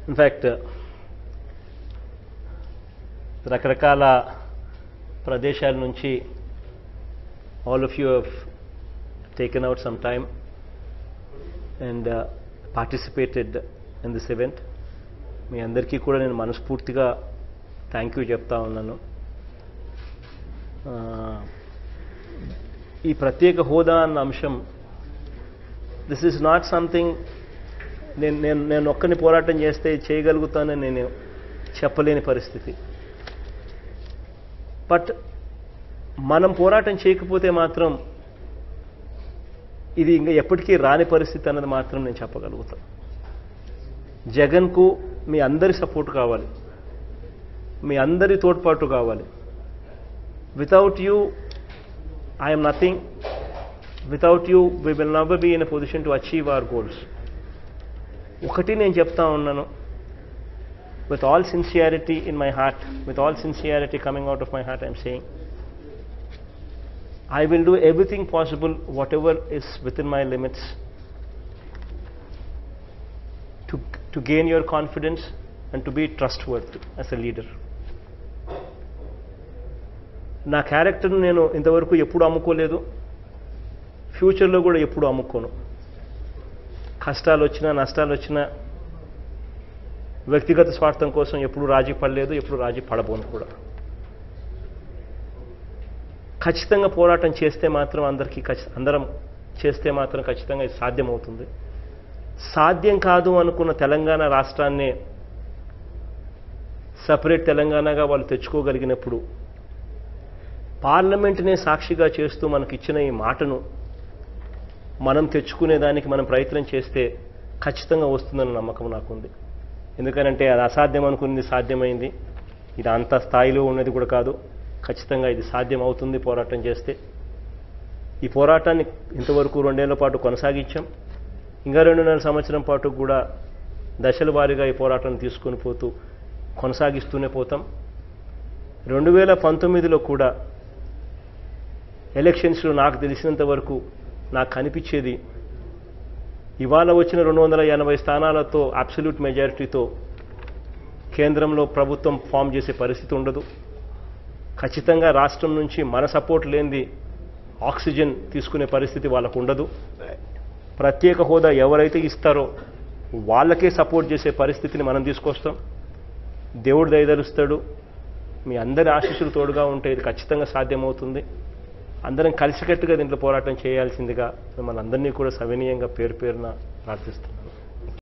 In fact రకరకాల ప్రదేశాల నుంచి all of you have taken out some time and participated in this event మీ అందరికీ కూడా నేను మనస్ఫూర్తిగా థ్యాంక్ యూ చెప్తా ఉన్నాను ఆ, ఈ ప్రత్యేక హోదా అన్న అంశం దిస్ ఈజ్ నాట్ సంథింగ్ నేను నేను నేను ఒక్కని పోరాటం చేస్తే చేయగలుగుతానని నేను చెప్పలేని పరిస్థితి బట్ మనం పోరాటం చేయకపోతే మాత్రం ఇది ఇంకా ఎప్పటికీ రాని పరిస్థితి అన్నది మాత్రం నేను చెప్పగలుగుతాను జగన్కు మీ అందరి సపోర్ట్ కావాలి మీ అందరి తోడ్పాటు కావాలి without you I'm nothing without you we will never be in a position to achieve our goals ఒకటి నేను చెప్తా ఉన్నాను with all sincerity in my heart with all sincerity coming out of my heart I'm saying I will do everything possible, whatever is within my limits, to, to gain your confidence and to be trustworthy as a leader. నా క్యారెక్టర్ను నేను ఇంతవరకు ఎప్పుడు అమ్ముకోలేదు ఫ్యూచర్లో కూడా ఎప్పుడు అమ్ముకోను కష్టాలు వచ్చినా నష్టాలు వచ్చినా వ్యక్తిగత స్వార్థం కోసం ఎప్పుడు రాజీ పడలేదు ఎప్పుడు రాజీ పడబోను కూడా ఖచ్చితంగా పోరాటం చేస్తే మాత్రం అందరికీ ఖచ్చి- అందరం చేస్తే మాత్రం ఖచ్చితంగా ఇది సాధ్యమవుతుంది సాధ్యం కాదు అనుకున్న తెలంగాణ రాష్ట్రాన్ని సపరేట్ తెలంగాణగా వాళ్ళు తెచ్చుకోగలిగినప్పుడు పార్లమెంట్నే సాక్షిగా చేస్తూ మనకిచ్చిన ఈ మాటను మనం తెచ్చుకునేదానికి మనం ప్రయత్నం చేస్తే ఖచ్చితంగా వస్తుందన్న నమ్మకం నాకుంది ఎందుకనంటే అది అసాధ్యం అనుకున్నది సాధ్యమైంది ఇది అంత స్థాయిలో ఉన్నది కూడా కాదు ఖచ్చితంగా ఇది సాధ్యం అవుతుంది పోరాటం చేస్తే ఈ పోరాటాన్ని ఇంతవరకు రెండేళ్ల పాటు కొనసాగించాం ఇంకా రెండున్నర సంవత్సరం పాటు కూడా దశల వారీగా ఈ పోరాటాన్ని తీసుకొని పోతూ కొనసాగిస్తూనే పోతాం రెండు వేల పంతొమ్మిదిలో కూడా ఎలక్షన్స్లో నాకు తెలిసినంత వరకు నాకు కనిపించేది ఇవాళ వచ్చిన రెండు వందల ఎనభై స్థానాలతో అబ్సల్యూట్ మెజారిటీతో కేంద్రంలో ప్రభుత్వం ఫామ్ చేసే పరిస్థితి ఉండదు ఖచ్చితంగా రాష్ట్రం నుంచి మన సపోర్ట్ లేనిది ఆక్సిజన్ తీసుకునే పరిస్థితి వాళ్ళకు ఉండదు ప్రత్యేక హోదా ఎవరైతే ఇస్తారో వాళ్ళకే సపోర్ట్ చేసే పరిస్థితిని మనం తీసుకొస్తాం దేవుడు దయదలుస్తాడు మీ అందరి ఆశీస్సులు తోడుగా ఉంటే ఇది ఖచ్చితంగా సాధ్యమవుతుంది అందరం కలిసికట్టుగా దీంట్లో పోరాటం చేయాల్సిందిగా మిమ్మల్ని అందరినీ కూడా సవినీయంగా పేరు పేరున ప్రార్థిస్తున్నాం